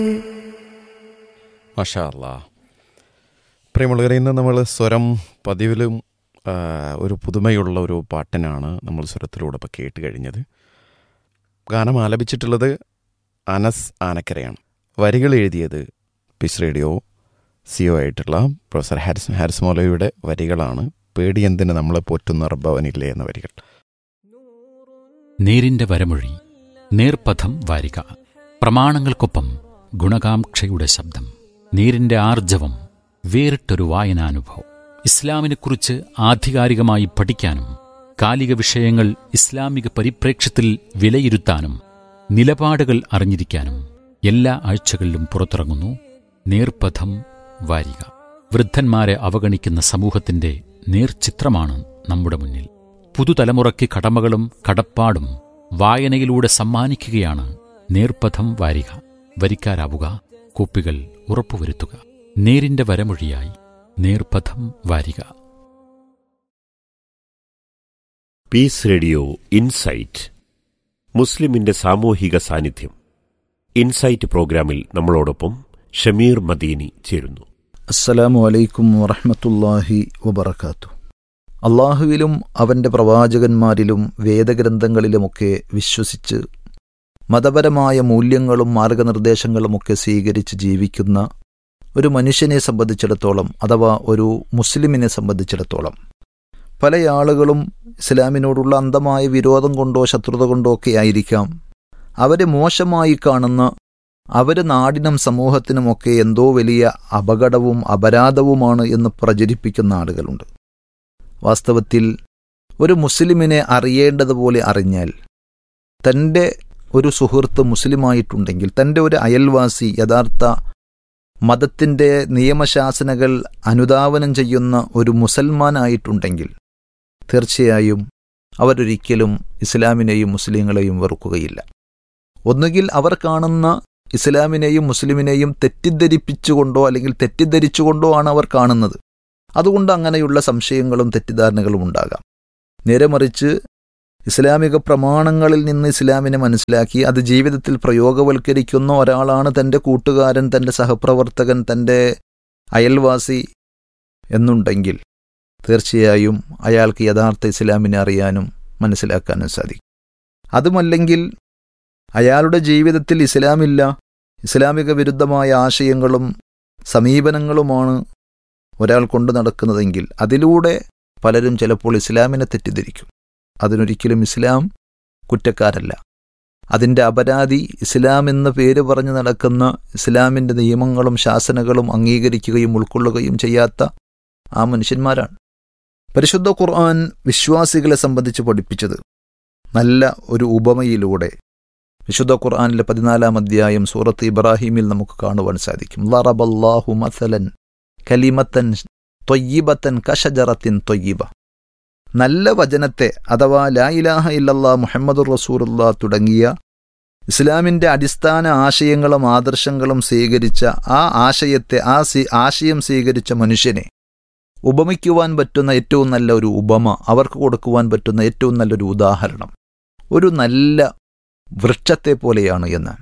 മഷാ അല്ലാ പ്രിയമുള്ളവരെ ഇന്ന് നമ്മൾ സ്വരം പതിവിലും ആ, ഒരു പുതുമയുള്ള ഒരു പാട്ടിനാണ് നമ്മൾ സ്വരത്തിലൂടെ ഇപ്പോൾ കേട്ട് കഴിഞ്ഞത് ഗാനം ആലപിച്ചിട്ടുള്ളത് അനസ് ആനക്കരയാണ് വരികൾ എഴുതിയത് പിസ് റേഡിയോ സിഒ ആയിട്ടുള്ള പ്രൊഫസർ ഹാരിസ് ഹാരിസ് മൗലവിയുടെ വരികളാണ് പേടിയെന്തിന് നമ്മളെ പോറ്റുന്ന റബ്ബവനില്ലേ എന്ന വരികൾ നേരിന്റെ വരമൊഴി നേർപഥം വാരിക പ്രമാണങ്ങൾക്കൊപ്പം ഗുണകാംക്ഷയുടെ ശബ്ദം നേരിന്റെ ആർജവം വേറിട്ടൊരു വായനാനുഭവം ഇസ്ലാമിനെക്കുറിച്ച് ആധികാരികമായി പഠിക്കാനും കാലിക വിഷയങ്ങൾ ഇസ്ലാമിക പരിപ്രേക്ഷ്യത്തിൽ വിലയിരുത്താനും നിലപാടുകൾ അറിഞ്ഞിരിക്കാനും എല്ലാ ആഴ്ചകളിലും പുറത്തിറങ്ങുന്നു നേർപഥം വാരിക വൃദ്ധന്മാരെ അവഗണിക്കുന്ന സമൂഹത്തിന്റെ നേർചിത്രമാണ് നമ്മുടെ മുന്നിൽ പുതുതലമുറയ്ക്ക് കടമകളും കടപ്പാടും വായനയിലൂടെ സമ്മാനിക്കുകയാണ് നേർപഥം വാരിക വരിക്കാരാവുക കോപ്പികൾ ഉറപ്പുവരുത്തുക നേരിന്റെ വരമൊഴിയായി നേർപഥം വാരിക പീസ് റേഡിയോ ഇൻസൈറ്റ് മുസ്ലിമിന്റെ സാമൂഹിക സാന്നിധ്യം ഇൻസൈറ്റ് പ്രോഗ്രാമിൽ നമ്മളോടൊപ്പം ഷമീർ മദീനി ചേരുന്നു അസ്സലാമു അലൈക്കും വറഹ്മത്തുള്ളാഹി വബറകാത്തു അള്ളാഹുവിലും അവൻ്റെ പ്രവാചകന്മാരിലും വേദഗ്രന്ഥങ്ങളിലുമൊക്കെ വിശ്വസിച്ച് മതപരമായ മൂല്യങ്ങളും മാർഗനിർദ്ദേശങ്ങളുമൊക്കെ സ്വീകരിച്ച് ജീവിക്കുന്ന ഒരു മനുഷ്യനെ സംബന്ധിച്ചിടത്തോളം അഥവാ ഒരു മുസ്ലിമിനെ സംബന്ധിച്ചിടത്തോളം പല ആളുകളും ഇസ്ലാമിനോടുള്ള അന്ധമായ വിരോധം കൊണ്ടോ ശത്രുത കൊണ്ടോ ഒക്കെ ആയിരിക്കാം അവരെ മോശമായി കാണുന്ന അവര് നാടിനും സമൂഹത്തിനുമൊക്കെ എന്തോ വലിയ അപകടവും അപരാധവുമാണ് എന്ന് പ്രചരിപ്പിക്കുന്ന ആളുകളുണ്ട് വാസ്തവത്തിൽ ഒരു മുസ്ലിമിനെ അറിയേണ്ടതുപോലെ അറിഞ്ഞാൽ തൻ്റെ ഒരു സുഹൃത്ത് മുസ്ലിമായിട്ടുണ്ടെങ്കിൽ തൻ്റെ ഒരു അയൽവാസി യഥാർത്ഥ മതത്തിൻ്റെ നിയമശാസനകൾ അനുധാവനം ചെയ്യുന്ന ഒരു മുസൽമാനായിട്ടുണ്ടെങ്കിൽ തീർച്ചയായും അവരൊരിക്കലും ഇസ്ലാമിനെയും മുസ്ലിങ്ങളെയും വെറുക്കുകയില്ല ഒന്നുകിൽ അവർ കാണുന്ന ഇസ്ലാമിനെയും മുസ്ലിമിനെയും തെറ്റിദ്ധരിപ്പിച്ചുകൊണ്ടോ അല്ലെങ്കിൽ തെറ്റിദ്ധരിച്ചുകൊണ്ടോ ആണ് അവർ കാണുന്നത് അതുകൊണ്ട് അങ്ങനെയുള്ള സംശയങ്ങളും തെറ്റിദ്ധാരണകളും ഉണ്ടാകാം നേരെ മറിച്ച് ഇസ്ലാമിക പ്രമാണങ്ങളിൽ നിന്ന് ഇസ്ലാമിനെ മനസ്സിലാക്കി അത് ജീവിതത്തിൽ പ്രയോഗവൽക്കരിക്കുന്ന ഒരാളാണ് തൻ്റെ കൂട്ടുകാരൻ തൻ്റെ സഹപ്രവർത്തകൻ തൻ്റെ അയൽവാസി എന്നുണ്ടെങ്കിൽ തീർച്ചയായും അയാൾക്ക് യഥാർത്ഥ ഇസ്ലാമിനെ അറിയാനും മനസ്സിലാക്കാനും സാധിക്കും അതുമല്ലെങ്കിൽ അയാളുടെ ജീവിതത്തിൽ ഇസ്ലാമില്ല ഇസ്ലാമിക വിരുദ്ധമായ ആശയങ്ങളും സമീപനങ്ങളുമാണ് ഒരാൾ കൊണ്ടു നടക്കുന്നതെങ്കിൽ അതിലൂടെ പലരും ചിലപ്പോൾ ഇസ്ലാമിനെ തെറ്റിദ്ധരിക്കും അതിനൊരിക്കലും ഇസ്ലാം കുറ്റക്കാരല്ല അതിൻ്റെ അപരാധി ഇസ്ലാം എന്ന പേര് പറഞ്ഞു നടക്കുന്ന ഇസ്ലാമിൻ്റെ നിയമങ്ങളും ശാസനകളും അംഗീകരിക്കുകയും ഉൾക്കൊള്ളുകയും ചെയ്യാത്ത ആ മനുഷ്യന്മാരാണ് പരിശുദ്ധ ഖുർആൻ വിശ്വാസികളെ സംബന്ധിച്ച് പഠിപ്പിച്ചത് നല്ല ഒരു ഉപമയിലൂടെ വിശുദ്ധ ഖുർആനിലെ പതിനാലാം അധ്യായം സൂറത്ത് ഇബ്രാഹിമിൽ നമുക്ക് കാണുവാൻ സാധിക്കും ലറബല്ലാഹു മസലൻ കലിമത്തൻ തൊയ്യിബത്തൻ കഷജറത്തിൻ തൊയ്യിബ നല്ല വചനത്തെ അഥവാ ലാ ഇലാഹ ഇല്ലല്ലാ മുഹമ്മദുർ റസൂലുള്ള തുടങ്ങിയ ഇസ്ലാമിൻ്റെ അടിസ്ഥാന ആശയങ്ങളും ആദർശങ്ങളും സ്വീകരിച്ച ആ ആശയത്തെ ആ സി ആശയം സ്വീകരിച്ച മനുഷ്യനെ ഉപമിക്കുവാൻ പറ്റുന്ന ഏറ്റവും നല്ല ഒരു ഉപമ അവർക്ക് കൊടുക്കുവാൻ പറ്റുന്ന ഏറ്റവും നല്ലൊരു ഉദാഹരണം ഒരു നല്ല വൃക്ഷത്തെ പോലെയാണ് എന്ന്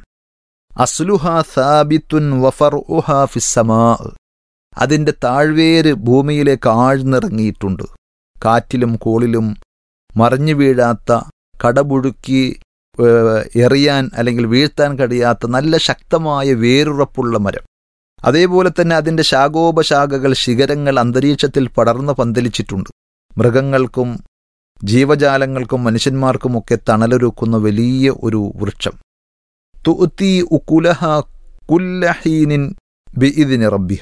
അസ്ലുഹ സാബിത്തുൻ വഫർ ഉഹ ഫിസ്സമാ അതിൻ്റെ താഴ്വേര് ഭൂമിയിലേക്ക് ആഴ്ന്നിറങ്ങിയിട്ടുണ്ട് കാറ്റിലും കോളിലും മറിഞ്ഞു വീഴാത്ത കടപുഴുക്കി ഏഹ്, എറിയാൻ അല്ലെങ്കിൽ വീഴ്ത്താൻ കഴിയാത്ത നല്ല ശക്തമായ വേരുറപ്പുള്ള മരം അതേപോലെ തന്നെ അതിൻ്റെ ശാഖോപശാഖകൾ ശിഖരങ്ങൾ അന്തരീക്ഷത്തിൽ പടർന്നു പന്തലിച്ചിട്ടുണ്ട് മൃഗങ്ങൾക്കും ജീവജാലങ്ങൾക്കും മനുഷ്യന്മാർക്കുമൊക്കെ തണലൊരുക്കുന്ന വലിയ ഒരു വൃക്ഷം തുഅത്തി ഉക്കുലഹ കുല്ലഹീനിൻ ബിഇദിനി റബ്ബിഹ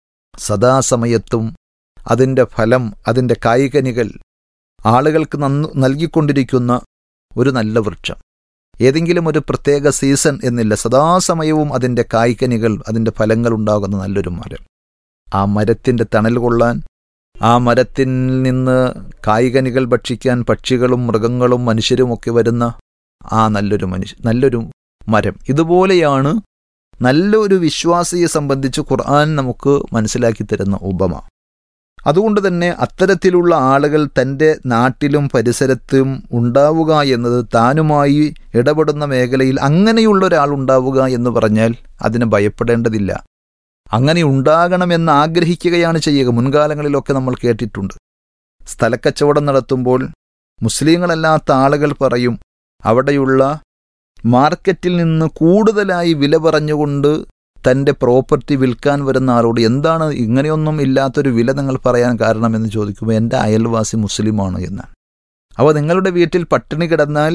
സദാസമയത്തും അതിൻ്റെ ഫലം അതിൻ്റെ കായ്കനികൾ ആളുകൾക്ക് നന്നു നൽകിക്കൊണ്ടിരിക്കുന്ന ഒരു നല്ല വൃക്ഷം ഏതെങ്കിലും ഒരു പ്രത്യേക സീസൺ എന്നില്ല സദാസമയവും അതിൻ്റെ കായ്കനികൾ അതിൻ്റെ ഫലങ്ങൾ ഉണ്ടാകുന്ന നല്ലൊരു മരം ആ മരത്തിൻ്റെ തണൽ കൊള്ളാൻ ആ മരത്തിൽ നിന്ന് കായ്കനികൾ ഭക്ഷിക്കാൻ പക്ഷികളും മൃഗങ്ങളും മനുഷ്യരുമൊക്കെ വരുന്ന ആ നല്ലൊരു മനുഷ്യ നല്ലൊരു മരം ഇതുപോലെയാണ് നല്ലൊരു വിശ്വാസിയെ സംബന്ധിച്ച് ഖുർആൻ നമുക്ക് മനസ്സിലാക്കി തരുന്ന ഉപമ അതുകൊണ്ട് തന്നെ അത്തരത്തിലുള്ള ആളുകൾ തൻ്റെ നാട്ടിലും പരിസരത്തും ഉണ്ടാവുക എന്നത് താനുമായി ഇടപെടുന്ന മേഖലയിൽ അങ്ങനെയുള്ള ഒരാൾ ഉണ്ടാവുക എന്ന് പറഞ്ഞാൽ അതിന് ഭയപ്പെടേണ്ടതില്ല അങ്ങനെ ഉണ്ടാകണമെന്ന് ആഗ്രഹിക്കുകയാണ് ചെയ്യുക മുൻകാലങ്ങളിലൊക്കെ നമ്മൾ കേട്ടിട്ടുണ്ട് സ്ഥലക്കച്ചവടം നടത്തുമ്പോൾ മുസ്ലിങ്ങളല്ലാത്ത ആളുകൾ പറയും അവിടെയുള്ള മാർക്കറ്റിൽ നിന്ന് കൂടുതലായി വില പറഞ്ഞുകൊണ്ട് തൻ്റെ പ്രോപ്പർട്ടി വിൽക്കാൻ വരുന്ന ആളോട് എന്താണ് ഇങ്ങനെയൊന്നും ഇല്ലാത്തൊരു വില നിങ്ങൾ പറയാൻ കാരണമെന്ന് ചോദിക്കുമ്പോൾ എൻ്റെ അയൽവാസി മുസ്ലിമാണ് എന്നാണ് അവ നിങ്ങളുടെ വീട്ടിൽ പട്ടിണി കിടന്നാൽ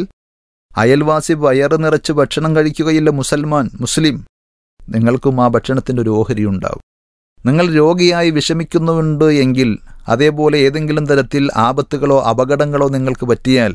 അയൽവാസി വയറ് നിറച്ച് ഭക്ഷണം കഴിക്കുകയില്ല മുസൽമാൻ മുസ്ലിം നിങ്ങൾക്കും ആ ഭക്ഷണത്തിൻ്റെ ഒരു ഓഹരി ഉണ്ടാവും നിങ്ങൾ രോഗിയായി വിഷമിക്കുന്നുണ്ട് എങ്കിൽ അതേപോലെ ഏതെങ്കിലും തരത്തിൽ ആപത്തുകളോ അപകടങ്ങളോ നിങ്ങൾക്ക് പറ്റിയാൽ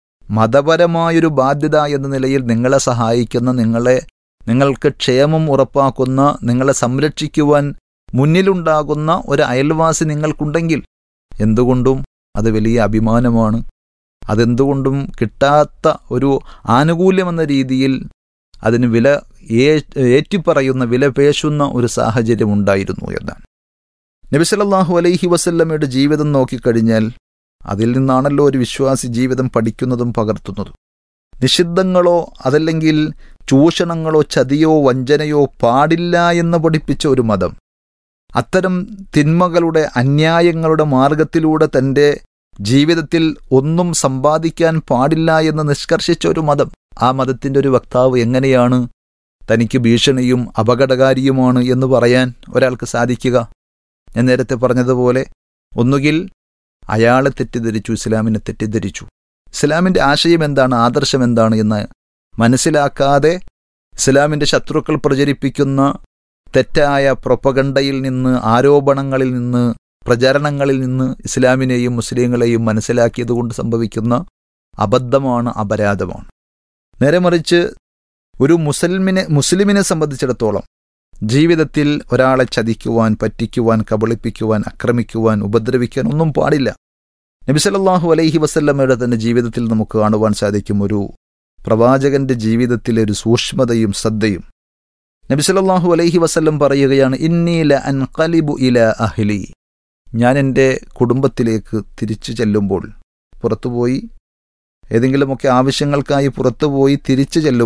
മതപരമായൊരു ബാധ്യത എന്ന നിലയിൽ നിങ്ങളെ സഹായിക്കുന്ന നിങ്ങളെ നിങ്ങൾക്ക് ക്ഷേമം ഉറപ്പാക്കുന്ന നിങ്ങളെ സംരക്ഷിക്കുവാൻ മുന്നിലുണ്ടാകുന്ന ഒരു അയൽവാസി നിങ്ങൾക്കുണ്ടെങ്കിൽ എന്തുകൊണ്ടും അത് വലിയ അഭിമാനമാണ് അതെന്തുകൊണ്ടും കിട്ടാത്ത ഒരു ആനുകൂല്യമെന്ന രീതിയിൽ അതിന് വില ഏറ്റിപ്പറയുന്ന വില പേശുന്ന ഒരു സാഹചര്യം ഉണ്ടായിരുന്നു എന്നാണ് നബിസലല്ലാഹു അലൈഹി വസല്ലമയുടെ ജീവിതം നോക്കിക്കഴിഞ്ഞാൽ അതിൽ നിന്നാണല്ലോ ഒരു വിശ്വാസി ജീവിതം പഠിക്കുന്നതും പകർത്തുന്നതും നിഷിദ്ധങ്ങളോ അതല്ലെങ്കിൽ ചൂഷണങ്ങളോ ചതിയോ വഞ്ചനയോ പാടില്ല എന്ന് പഠിപ്പിച്ച ഒരു മതം അത്തരം തിന്മകളുടെ അന്യായങ്ങളുടെ മാർഗത്തിലൂടെ തൻ്റെ ജീവിതത്തിൽ ഒന്നും സമ്പാദിക്കാൻ പാടില്ല എന്ന് നിഷ്കർഷിച്ച ഒരു മതം ആ മതത്തിൻ്റെ ഒരു വക്താവ് എങ്ങനെയാണ് തനിക്ക് ഭീഷണിയും അപകടകാരിയുമാണ് എന്ന് പറയാൻ ഒരാൾക്ക് സാധിക്കുക ഞാൻ നേരത്തെ പറഞ്ഞതുപോലെ ഒന്നുകിൽ അയാളെ തെറ്റിദ്ധരിച്ചു ഇസ്ലാമിനെ തെറ്റിദ്ധരിച്ചു ഇസ്ലാമിൻ്റെ ആശയം എന്താണ് ആദർശം എന്താണ് എന്ന് മനസ്സിലാക്കാതെ ഇസ്ലാമിൻ്റെ ശത്രുക്കൾ പ്രചരിപ്പിക്കുന്ന തെറ്റായ പ്രൊപ്പഗണ്ടയിൽ നിന്ന് ആരോപണങ്ങളിൽ നിന്ന് പ്രചരണങ്ങളിൽ നിന്ന് ഇസ്ലാമിനെയും മുസ്ലിങ്ങളെയും മനസ്സിലാക്കിയതുകൊണ്ട് സംഭവിക്കുന്ന അബദ്ധമാണ് അപരാധമാണ് നേരെ മറിച്ച് ഒരു മുസൽമിനെ മുസ്ലിമിനെ സംബന്ധിച്ചിടത്തോളം ജീവിതത്തിൽ ഒരാളെ ചതിക്കുവാൻ പറ്റിക്കുവാൻ കബളിപ്പിക്കുവാൻ ആക്രമിക്കുവാൻ ഉപദ്രവിക്കാൻ ഒന്നും പാടില്ല നബിസലല്ലാഹു അലൈഹി വസല്ലമ്മയുടെ തന്നെ ജീവിതത്തിൽ നമുക്ക് കാണുവാൻ സാധിക്കും ഒരു പ്രവാചകന്റെ ജീവിതത്തിലെ ഒരു സൂക്ഷ്മതയും ശ്രദ്ധയും നബിസലല്ലാഹു അലൈഹി വസല്ലം പറയുകയാണ് ഇന്നീല അൻ കലിബു ഇല അഹ്ലി ഞാൻ എൻ്റെ കുടുംബത്തിലേക്ക് തിരിച്ചു ചെല്ലുമ്പോൾ പുറത്തുപോയി ഏതെങ്കിലുമൊക്കെ ആവശ്യങ്ങൾക്കായി പുറത്തുപോയി തിരിച്ചു ചെല്ലും